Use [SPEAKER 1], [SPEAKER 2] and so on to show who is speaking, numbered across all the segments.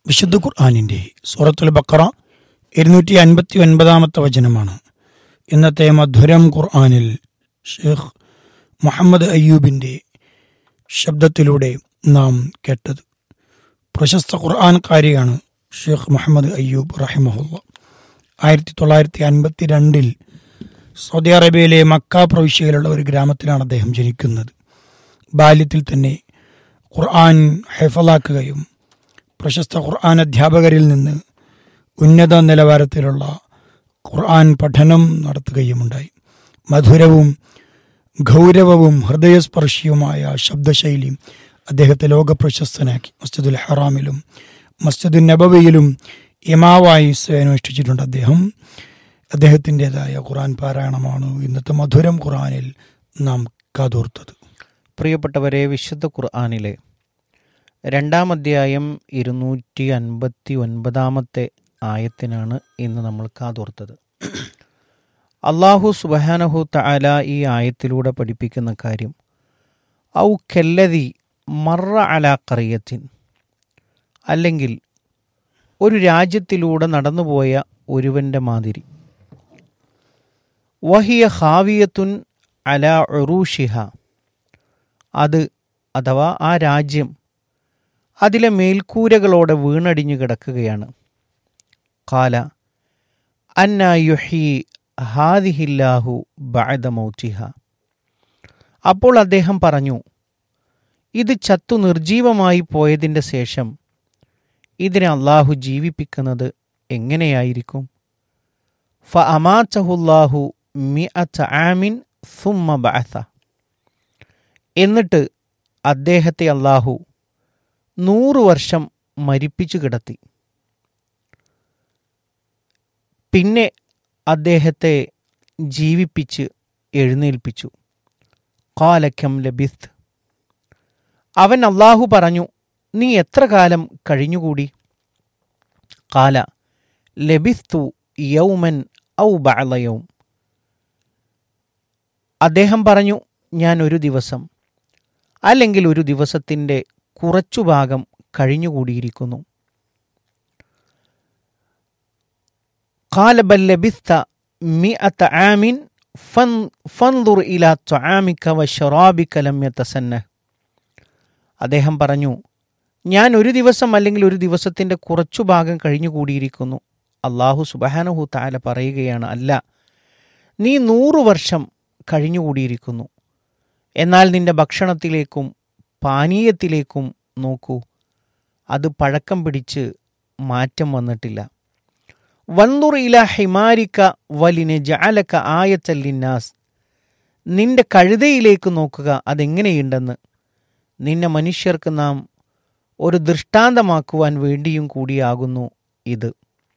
[SPEAKER 1] വിശുദ്ധ ഖുർആാനിൻ്റെ സൂറത്തുൽ ബക്കറ ഇരുന്നൂറ്റി അൻപത്തി ഒൻപതാമത്തെ വചനമാണ് ഇന്നത്തെ മധുരം ഖുർആാനിൽ ഷെയ്ഖ് മുഹമ്മദ് അയ്യൂബിൻ്റെ ശബ്ദത്തിലൂടെ നാം കേട്ടത് പ്രശസ്ത ഖുർആൻകാരിയാണ് ഷെയ്ഖ് മുഹമ്മദ് അയ്യൂബ് റഹിമഹുല്ല ആയിരത്തി തൊള്ളായിരത്തി അൻപത്തി രണ്ടിൽ സൗദി അറേബ്യയിലെ മക്ക പ്രവിശ്യയിലുള്ള ഒരു ഗ്രാമത്തിലാണ് അദ്ദേഹം ജനിക്കുന്നത് ബാല്യത്തിൽ തന്നെ ഖുർആൻ ഹെഫലാക്കുകയും പ്രശസ്ത ഖുർആൻ അധ്യാപകരിൽ നിന്ന് ഉന്നത നിലവാരത്തിലുള്ള ഖുർആൻ പഠനം നടത്തുകയുമുണ്ടായി മധുരവും ഗൗരവവും ഹൃദയസ്പർശിയുമായ ശബ്ദശൈലി അദ്ദേഹത്തെ ലോകപ്രശസ്തനാക്കി മസ്ജിദുൽ ഹറാമിലും മസ്ജിദുൽ നബവിയിലും ഇമാവായി സേവനമനുഷ്ഠിച്ചിട്ടുണ്ട് അദ്ദേഹം അദ്ദേഹത്തിൻ്റെതായ ഖുർആൻ പാരായണമാണ് ഇന്നത്തെ മധുരം ഖുർആനിൽ നാം കാതോർത്തത്
[SPEAKER 2] പ്രിയപ്പെട്ടവരെ വിശുദ്ധ ഖുർആാനിലെ രണ്ടാം അധ്യായം ഇരുന്നൂറ്റി അൻപത്തി ഒൻപതാമത്തെ ആയത്തിനാണ് ഇന്ന് നമ്മൾ കാതോർത്തത് അള്ളാഹു സുബഹാനഹു തആല ഈ ആയത്തിലൂടെ പഠിപ്പിക്കുന്ന കാര്യം ഔ കെല്ലതി മറ അല കറിയത്തിൻ അല്ലെങ്കിൽ ഒരു രാജ്യത്തിലൂടെ നടന്നുപോയ ഒരുവൻ്റെ മാതിരി വഹിയ ഹാവിയത്തുൻ അല ഉറൂഷിഹ അത് അഥവാ ആ രാജ്യം അതിലെ മേൽക്കൂരകളോടെ വീണടിഞ്ഞു കിടക്കുകയാണ് കാല അന്ന യുഹി ഹാദിഹില്ലാഹു ബഅദ മൗറ്റിഹ അപ്പോൾ അദ്ദേഹം പറഞ്ഞു ഇത് ചത്തു നിർജീവമായി പോയതിൻ്റെ ശേഷം ഇതിനെ അള്ളാഹു ജീവിപ്പിക്കുന്നത് എങ്ങനെയായിരിക്കും ഫ അമാച്ചഹുല്ലാഹു മി ആമിൻ സുമ്മ ബഅസ എന്നിട്ട് അദ്ദേഹത്തെ അള്ളാഹു നൂറു വർഷം മരിപ്പിച്ചു കിടത്തി പിന്നെ അദ്ദേഹത്തെ ജീവിപ്പിച്ച് എഴുന്നേൽപ്പിച്ചു കാലക്കം ലബിസ്ത് അവൻ അള്ളാഹു പറഞ്ഞു നീ എത്ര കാലം കഴിഞ്ഞുകൂടി കാല ലബിസ്തു യൗമൻ ഔ ബഅലയവും അദ്ദേഹം പറഞ്ഞു ഞാൻ ഒരു ദിവസം അല്ലെങ്കിൽ ഒരു ദിവസത്തിൻ്റെ കുറച്ചു ഭാഗം കഴിഞ്ഞുകൂടിയിരിക്കുന്നു قال بل لبثت مئة عام فن- فانظر إلى طعامك وشرابك لم يتسنه അദ്ദേഹം പറഞ്ഞു ഞാൻ ഒരു ദിവസം അല്ലെങ്കിൽ ഒരു ദിവസത്തിൻ്റെ കുറച്ചു ഭാഗം കഴിഞ്ഞുകൂടിയിരിക്കുന്നു അള്ളാഹു സുബഹാനഹു താല പറയുകയാണ് അല്ല നീ നൂറു വർഷം കഴിഞ്ഞുകൂടിയിരിക്കുന്നു എന്നാൽ നിന്റെ ഭക്ഷണത്തിലേക്കും പാനീയത്തിലേക്കും നോക്കൂ അത് പഴക്കം പിടിച്ച് മാറ്റം വന്നിട്ടില്ല വന്നുർ ഇല ഹിമാരിക്ക വലിനെ ജാലക്ക ആയത്തല്ലിന്നാസ് നിന്റെ കഴുതയിലേക്ക് നോക്കുക അതെങ്ങനെയുണ്ടെന്ന് നിന്നെ മനുഷ്യർക്ക് നാം ഒരു ദൃഷ്ടാന്തമാക്കുവാൻ വേണ്ടിയും കൂടിയാകുന്നു ഇത്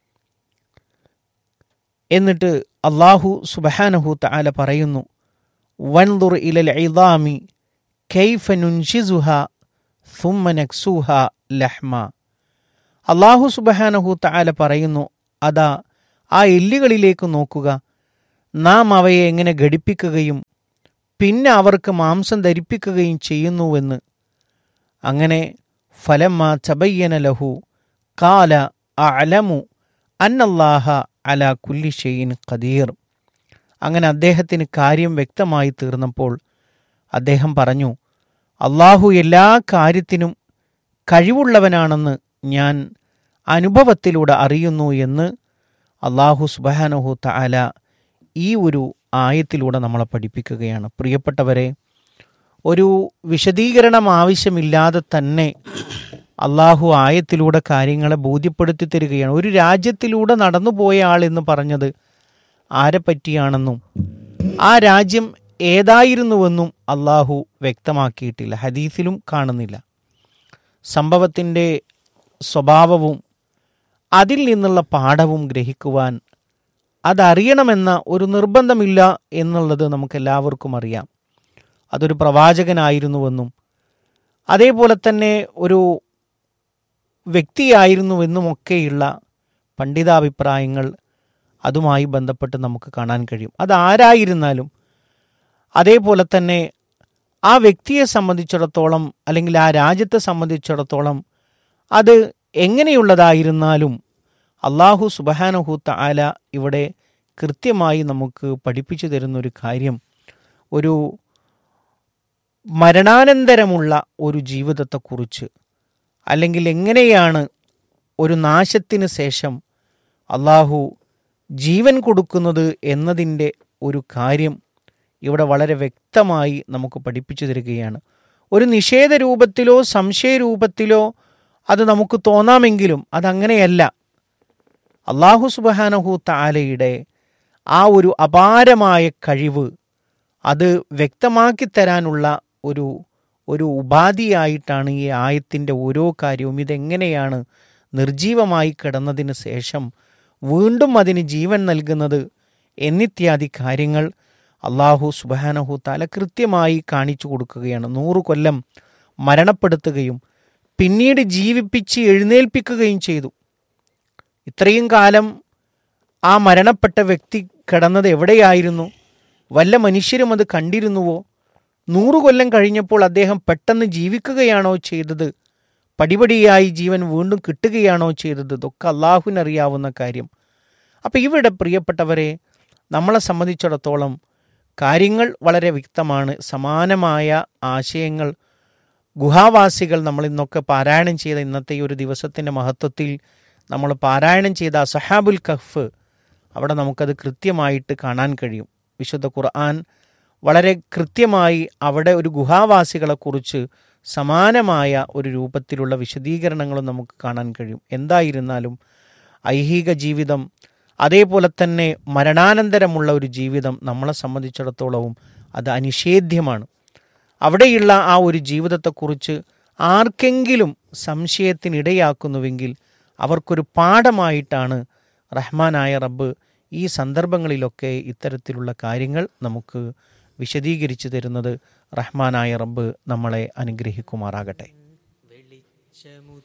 [SPEAKER 2] എന്നിട്ട് അള്ളാഹു സുബഹാനഹു തആല പറയുന്നു വൻദുർ ഇലൽ ഇദാമി കൈഫ നുൻഷിസുഹ സുമ്മ നക്സൂഹ ലഹ്മ അള്ളാഹു സുബഹാനഹു തആല പറയുന്നു അതാ ആ എല്ലുകളിലേക്ക് നോക്കുക നാം അവയെ എങ്ങനെ ഘടിപ്പിക്കുകയും പിന്നെ അവർക്ക് മാംസം ധരിപ്പിക്കുകയും ചെയ്യുന്നുവെന്ന് അങ്ങനെ ഫലമ്മ ചബയ്യന ലഹു കാല അലമു അന്നല്ലാഹ അല കുല്ലി ഷെയ്ൻ ഖദീർ അങ്ങനെ അദ്ദേഹത്തിന് കാര്യം വ്യക്തമായി തീർന്നപ്പോൾ അദ്ദേഹം പറഞ്ഞു അള്ളാഹു എല്ലാ കാര്യത്തിനും കഴിവുള്ളവനാണെന്ന് ഞാൻ അനുഭവത്തിലൂടെ അറിയുന്നു എന്ന് അള്ളാഹു സുബാനഹു തആല ഈ ഒരു ആയത്തിലൂടെ നമ്മളെ പഠിപ്പിക്കുകയാണ് പ്രിയപ്പെട്ടവരെ ഒരു വിശദീകരണം ആവശ്യമില്ലാതെ തന്നെ അള്ളാഹു ആയത്തിലൂടെ കാര്യങ്ങളെ ബോധ്യപ്പെടുത്തി തരികയാണ് ഒരു രാജ്യത്തിലൂടെ നടന്നുപോയ ആൾ എന്ന് പറഞ്ഞത് ആരെ പറ്റിയാണെന്നും ആ രാജ്യം ഏതായിരുന്നുവെന്നും അള്ളാഹു വ്യക്തമാക്കിയിട്ടില്ല ഹദീസിലും കാണുന്നില്ല സംഭവത്തിൻ്റെ സ്വഭാവവും അതിൽ നിന്നുള്ള പാഠവും ഗ്രഹിക്കുവാൻ അതറിയണമെന്ന ഒരു നിർബന്ധമില്ല എന്നുള്ളത് നമുക്കെല്ലാവർക്കും അറിയാം അതൊരു പ്രവാചകനായിരുന്നുവെന്നും അതേപോലെ തന്നെ ഒരു വ്യക്തിയായിരുന്നുവെന്നുമൊക്കെയുള്ള പണ്ഡിതാഭിപ്രായങ്ങൾ അതുമായി ബന്ധപ്പെട്ട് നമുക്ക് കാണാൻ കഴിയും അതാരായിരുന്നാലും അതേപോലെ തന്നെ ആ വ്യക്തിയെ സംബന്ധിച്ചിടത്തോളം അല്ലെങ്കിൽ ആ രാജ്യത്തെ സംബന്ധിച്ചിടത്തോളം അത് എങ്ങനെയുള്ളതായിരുന്നാലും അള്ളാഹു സുബഹാനഹു തആല ഇവിടെ കൃത്യമായി നമുക്ക് പഠിപ്പിച്ചു തരുന്ന ഒരു കാര്യം ഒരു മരണാനന്തരമുള്ള ഒരു ജീവിതത്തെക്കുറിച്ച് അല്ലെങ്കിൽ എങ്ങനെയാണ് ഒരു നാശത്തിന് ശേഷം അള്ളാഹു ജീവൻ കൊടുക്കുന്നത് എന്നതിൻ്റെ ഒരു കാര്യം ഇവിടെ വളരെ വ്യക്തമായി നമുക്ക് പഠിപ്പിച്ചു തരികയാണ് ഒരു നിഷേധ രൂപത്തിലോ സംശയ രൂപത്തിലോ അത് നമുക്ക് തോന്നാമെങ്കിലും അതങ്ങനെയല്ല അള്ളാഹു സുബഹാനഹു താലയുടെ ആ ഒരു അപാരമായ കഴിവ് അത് വ്യക്തമാക്കി തരാനുള്ള ഒരു ഒരു ഉപാധിയായിട്ടാണ് ഈ ആയത്തിൻ്റെ ഓരോ കാര്യവും ഇതെങ്ങനെയാണ് നിർജീവമായി കിടന്നതിന് ശേഷം വീണ്ടും അതിന് ജീവൻ നൽകുന്നത് എന്നിത്യാദി കാര്യങ്ങൾ അള്ളാഹു സുബാനഹു താല കൃത്യമായി കാണിച്ചു കൊടുക്കുകയാണ് നൂറ് കൊല്ലം മരണപ്പെടുത്തുകയും പിന്നീട് ജീവിപ്പിച്ച് എഴുന്നേൽപ്പിക്കുകയും ചെയ്തു ഇത്രയും കാലം ആ മരണപ്പെട്ട വ്യക്തി കിടന്നത് എവിടെയായിരുന്നു വല്ല മനുഷ്യരും അത് കണ്ടിരുന്നുവോ നൂറു കൊല്ലം കഴിഞ്ഞപ്പോൾ അദ്ദേഹം പെട്ടെന്ന് ജീവിക്കുകയാണോ ചെയ്തത് പടിപടിയായി ജീവൻ വീണ്ടും കിട്ടുകയാണോ ചെയ്തത് ഇതൊക്കെ അള്ളാഹുവിനറിയാവുന്ന കാര്യം അപ്പം ഇവിടെ പ്രിയപ്പെട്ടവരെ നമ്മളെ സംബന്ധിച്ചിടത്തോളം കാര്യങ്ങൾ വളരെ വ്യക്തമാണ് സമാനമായ ആശയങ്ങൾ ഗുഹാവാസികൾ നമ്മൾ ഇന്നൊക്കെ പാരായണം ചെയ്ത ഇന്നത്തെ ഈ ഒരു ദിവസത്തിൻ്റെ മഹത്വത്തിൽ നമ്മൾ പാരായണം ചെയ്ത അസഹാബുൽ കഹ്ഫ് അവിടെ നമുക്കത് കൃത്യമായിട്ട് കാണാൻ കഴിയും വിശുദ്ധ ഖുർആൻ വളരെ കൃത്യമായി അവിടെ ഒരു ഗുഹാവാസികളെക്കുറിച്ച് സമാനമായ ഒരു രൂപത്തിലുള്ള വിശദീകരണങ്ങളും നമുക്ക് കാണാൻ കഴിയും എന്തായിരുന്നാലും ഐഹിക ജീവിതം അതേപോലെ തന്നെ മരണാനന്തരമുള്ള ഒരു ജീവിതം നമ്മളെ സംബന്ധിച്ചിടത്തോളവും അത് അനിഷേധ്യമാണ് അവിടെയുള്ള ആ ഒരു ജീവിതത്തെക്കുറിച്ച് ആർക്കെങ്കിലും സംശയത്തിനിടയാക്കുന്നുവെങ്കിൽ അവർക്കൊരു പാഠമായിട്ടാണ് റഹ്മാനായ റബ്ബ് ഈ സന്ദർഭങ്ങളിലൊക്കെ ഇത്തരത്തിലുള്ള കാര്യങ്ങൾ നമുക്ക് വിശദീകരിച്ചു തരുന്നത് റഹ്മാനായ റബ്ബ് നമ്മളെ അനുഗ്രഹിക്കുമാറാകട്ടെ